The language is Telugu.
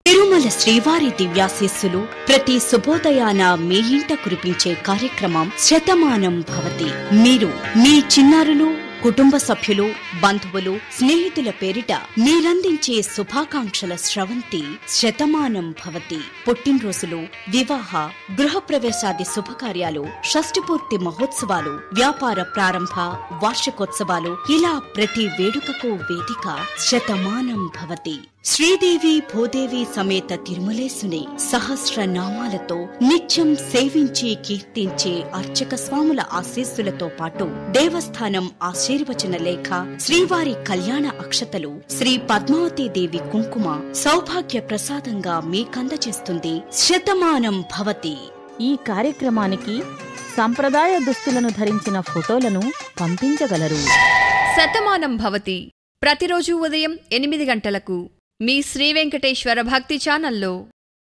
తిరుమల శ్రీవారి దివ్యాశీస్సులు ప్రతి శుభోదయాన మీ ఇంట కురిపించే కార్యక్రమం శతమానం భవతి మీరు మీ చిన్నారులు కుటుంబ సభ్యులు బంధువులు స్నేహితుల పేరిట మీరందించే శుభాకాంక్షల స్రవంతి శతమానం భవతి పుట్టినరోజులు వివాహ గృహప్రవేశాది శుభకార్యాలు షష్టిపూర్తి మహోత్సవాలు వ్యాపార ప్రారంభ వార్షికోత్సవాలు ఇలా ప్రతి వేడుకకు వేదిక శతమానం భవతి శ్రీదేవి భూదేవి సమేత తిరుమలేసుని సహస్ర నామాలతో నిత్యం సేవించి కీర్తించే అర్చక స్వాముల ఆశీస్సులతో పాటు దేవస్థానం ఆశీర్వచన లేఖ శ్రీవారి కళ్యాణ అక్షతలు శ్రీ పద్మావతి దేవి కుంకుమ సౌభాగ్య ప్రసాదంగా మీకందజేస్తుంది శతమానం భవతి ఈ కార్యక్రమానికి సంప్రదాయ దుస్తులను ధరించిన ఫోటోలను పంపించగలరు శతమానం భవతి ప్రతిరోజు ఉదయం ఎనిమిది గంటలకు మీ శ్రీ వెంకటేశ్వర భక్తి ఛానల్లో